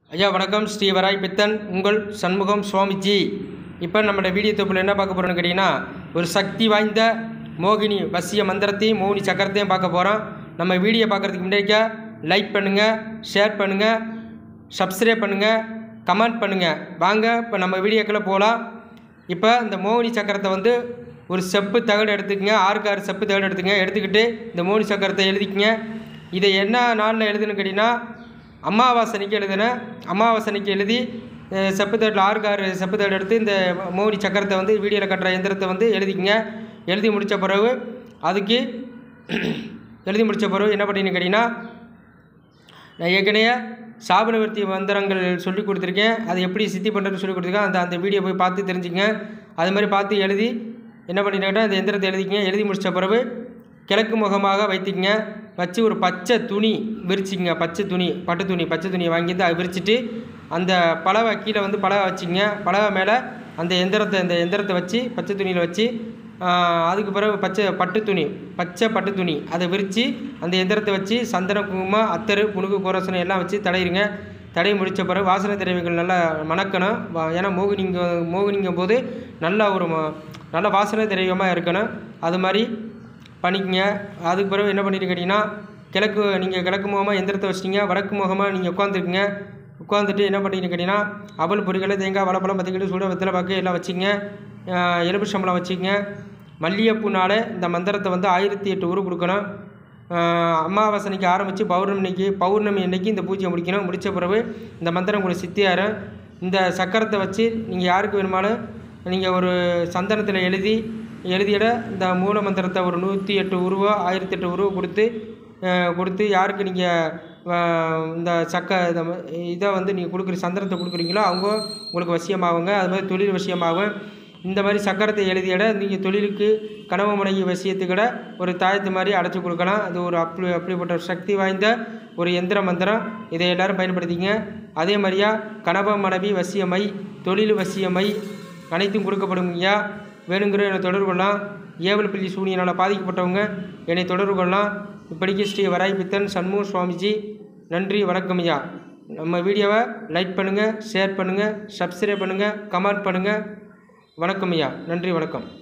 ஐயா வணக்கம் ஸ்ரீ வராய் பித்தன் உங்கள் சண்முகம் சுவாமிஜி இப்போ நம்மளோட வீடியோ தொப்பில் என்ன பார்க்க போகிறோம்னு கேட்டிங்கன்னா ஒரு சக்தி வாய்ந்த மோகினி வசிய மந்திரத்தையும் மோகினி சக்கரத்தையும் பார்க்க போகிறோம் நம்ம வீடியோ பார்க்குறதுக்கு முன்னாடிக்கா லைக் பண்ணுங்கள் ஷேர் பண்ணுங்கள் சப்ஸ்கிரைப் பண்ணுங்கள் கமெண்ட் பண்ணுங்கள் வாங்க இப்போ நம்ம வீடியோக்குள்ளே போகலாம் இப்போ இந்த மோகினி சக்கரத்தை வந்து ஒரு செப்பு தகடு எடுத்துக்கங்க ஆறுக்கு ஆறு செப்பு தகடு எடுத்துக்கங்க எடுத்துக்கிட்டு இந்த மோகினி சக்கரத்தை எழுதிக்கங்க இதை என்ன நாளில் எழுதுன்னு கேட்டிங்கன்னா அமாவாசனைக்கு எழுதினேன் அமாவாசனைக்கு எழுதி அஹ், செப்பு தகடில் ஆறுக்கு ஆறு செப்பு தகடு எடுத்து இந்த மோகினி சக்கரத்தை வந்து வீடியோவில் கட்டுற எந்திரத்தை வந்து எழுதிக்கங்க எழுதி முடித்த பிறகு அதுக்கு எழுதி முடித்த பிறகு என்ன பண்ணீங்கன்னு கேட்டிங்கன்னா நான் ஏற்கனவே சாப நிவர்த்தி மந்திரங்கள் சொல்லி கொடுத்துருக்கேன் அது எப்படி சித்தி பண்ணுறதுன்னு சொல்லி கொடுத்துருக்கேன் அந்த அந்த வீடியோ போய் பார்த்து தெரிஞ்சுங்க அது மாதிரி பார்த்து எழுதி என்ன பண்ணிட்டேன்னா அந்த எந்திரத்தை எழுதிக்கங்க எழுதி முடித்த பிறகு கிழக்கு முகமாக வைத்துக்கங்க வச்சு ஒரு பச்சை துணி விரிச்சிங்க பச்சை துணி பட்டு துணி பச்சை துணியை வாங்கிட்டு அதை விரிச்சிட்டு அந்த பலவை கீழே வந்து பலவை வச்சுங்க பலவை மேலே அந்த எந்திரத்தை அந்த எந்திரத்தை வச்சு பச்சை துணியில் வச்சு ஆஹ், அதுக்கு பிறகு பச்சை பட்டு துணி பச்சை பட்டு துணி அதை விரித்து அந்த எந்திரத்தை வச்சு சந்தன குங்குமம் அத்தரு புனுகு கோரசனை எல்லாம் வச்சு தடையிருங்க தடை முடித்த பிறகு வாசனை திரவியங்கள் நல்லா மணக்கணும் வா- ஏன்னா மோகினிங்க மோகினிங்கும் போது நல்ல ஒரு ம- நல்ல வாசனை திரவியமாக இருக்கணும் அது மாதிரி பண்ணிக்கங்க அதுக்கு பிறகு என்ன பண்ணிட்டு கேட்டிங்கன்னா கிழக்கு நீங்கள் கிழக்கு முகமாக எந்திரத்தை வச்சிட்டிங்க வடக்கு முகமாக நீங்கள் உட்காந்துருக்குங்க உட்காந்துட்டு என்ன பண்ணிட்டு கேட்டிங்கன்னா அவல் பொரிகளை தேங்காய் வளப்பழம் பத்திக்கிட்டு சூட வெத்தலை பாக்கு எல்லாம் வச்சுங்க எலும்பு சம்பளம் வச்சுக்கங்க மல்லிகைப்பூனால இந்த மந்திரத்தை வந்து ஆயிரத்தி எட்டு உரு கொடுக்கணும் ஆஹ் அமாவாசனைக்கு ஆரம்பித்து பௌர்ணமிக்கு பௌர்ணமி அன்னைக்கு இந்த பூஜையை முடிக்கணும் முடித்த பிறகு இந்த மந்திரம் உங்களுக்கு சித்தியாரும் இந்த சக்கரத்தை வச்சு நீங்கள் யாருக்கு வேணுமாலும் நீங்கள் ஒரு சந்தனத்தில் எழுதி எழுதியிட இந்த மூல மந்திரத்தை ஒரு நூற்றி எட்டு உருவா ஆயிரத்தி எட்டு உருவா கொடுத்து ஆஹ் கொடுத்து யாருக்கு நீங்கள் இந்த சக்க இதை ம- இதை வந்து நீங்கள் கொடுக்குற சந்தனத்தை கொடுக்குறீங்களோ அவங்க உங்களுக்கு வசியமாகுங்க அது மாதிரி தொழில் வசியமாகும் இந்த மாதிரி சக்கரத்தை எழுதியிட நீங்கள் தொழிலுக்கு கனவு மனைவி வசியத்துக்கிட ஒரு தாயத்து மாதிரி அடைச்சி கொடுக்கலாம் அது ஒரு அப்படி அப்படிப்பட்ட ஒரு சக்தி வாய்ந்த ஒரு எந்திர மந்திரம் இதை எல்லாரும் பயன்படுத்திங்க அதே மாதிரியா கனவு மனைவி வசியமை தொழில் வசியமை அனைத்தும் கொடுக்கப்படும் ஐயா வேணுங்கிற என்னை தொடர்பு கொள்ளலாம் ஏவல் பிள்ளி சூனியனால் பாதிக்கப்பட்டவங்க என்னை தொடர்பு கொள்ளலாம் இப்படிக்கு ஸ்ரீ வராய் பித்தன் சண்முக சுவாமிஜி நன்றி வணக்கம் ஐயா நம்ம வீடியோவை லைக் பண்ணுங்கள் ஷேர் பண்ணுங்கள் சப்ஸ்கிரைப் பண்ணுங்கள் கமெண்ட் பண்ணுங்கள் வணக்கம் ஐயா நன்றி வணக்கம்